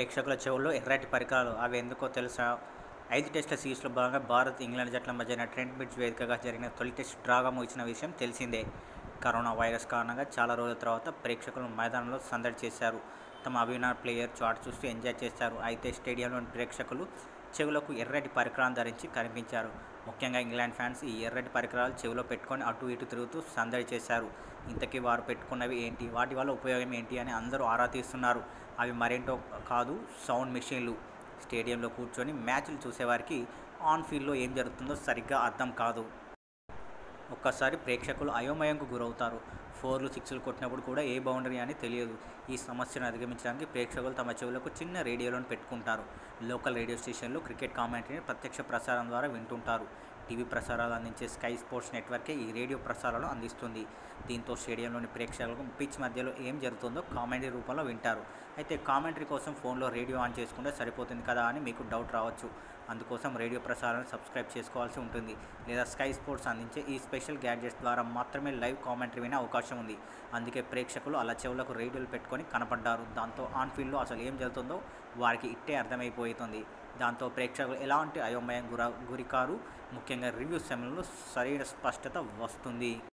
ప్రేక్షకుల చెవుల్లో ఎర్రటి పరికరాలు అవి ఎందుకో తెలుసా ఐదు టెస్టుల సిరీస్లో భాగంగా భారత్ ఇంగ్లాండ్ జట్ల మధ్యన ట్రెంట్ బ్రిడ్జ్ వేదికగా జరిగిన తొలి టెస్ట్ డ్రాగా ముగిసిన విషయం తెలిసిందే కరోనా వైరస్ కారణంగా చాలా రోజుల తర్వాత ప్రేక్షకులు మైదానంలో సందడి చేశారు తమ అభిమాన ప్లేయర్ చాట్ చూస్తూ ఎంజాయ్ చేశారు అయితే స్టేడియంలోని ప్రేక్షకులు చెవులకు ఎర్రటి పరికరాలు ధరించి కనిపించారు ముఖ్యంగా ఇంగ్లాండ్ ఫ్యాన్స్ ఈ ఎర్రటి పరికరాలు చెవిలో పెట్టుకొని అటు ఇటు తిరుగుతూ సందడి చేశారు ఇంతకీ వారు పెట్టుకున్నవి ఏంటి వాటి వల్ల ఉపయోగం ఏంటి అని అందరూ ఆరా తీస్తున్నారు అవి మరేంటో కాదు సౌండ్ మెషిన్లు స్టేడియంలో కూర్చొని మ్యాచ్లు చూసేవారికి ఆన్ ఫీల్డ్లో ఏం జరుగుతుందో సరిగ్గా అర్థం కాదు ఒక్కసారి ప్రేక్షకులు అయోమయంకు గురవుతారు ఫోర్లు సిక్స్లు కొట్టినప్పుడు కూడా ఏ బౌండరీ అని తెలియదు ఈ సమస్యను అధిగమించడానికి ప్రేక్షకులు తమ చెవులకు చిన్న రేడియోలను పెట్టుకుంటారు లోకల్ రేడియో స్టేషన్లు క్రికెట్ కామెంటరీని ప్రత్యక్ష ప్రసారం ద్వారా వింటుంటారు టీవీ ప్రసారాలు అందించే స్కై స్పోర్ట్స్ నెట్వర్కే ఈ రేడియో ప్రసారాలను అందిస్తుంది దీంతో స్టేడియంలోని ప్రేక్షకులకు పిచ్ మధ్యలో ఏం జరుగుతుందో కామెంటరీ రూపంలో వింటారు అయితే కామెంటరీ కోసం ఫోన్లో రేడియో ఆన్ చేసుకుంటే సరిపోతుంది కదా అని మీకు డౌట్ రావచ్చు అందుకోసం రేడియో ప్రసారాన్ని సబ్స్క్రైబ్ చేసుకోవాల్సి ఉంటుంది లేదా స్కై స్పోర్ట్స్ అందించే ఈ స్పెషల్ గ్యాడ్జెట్స్ ద్వారా మాత్రమే లైవ్ కామెంటరీ వినే అవకాశం ఉంది అందుకే ప్రేక్షకులు అలా చెవులకు రేడియోలు పెట్టుకొని కనపడ్డారు దాంతో ఆన్ ఫీల్డ్లో అసలు ఏం జరుగుతుందో వారికి ఇట్టే అర్థమైపోతుంది దాంతో ప్రేక్షకులు ఎలాంటి అయోమయం గుర గురికారు ముఖ్యంగా రివ్యూ సమయంలో సరైన స్పష్టత వస్తుంది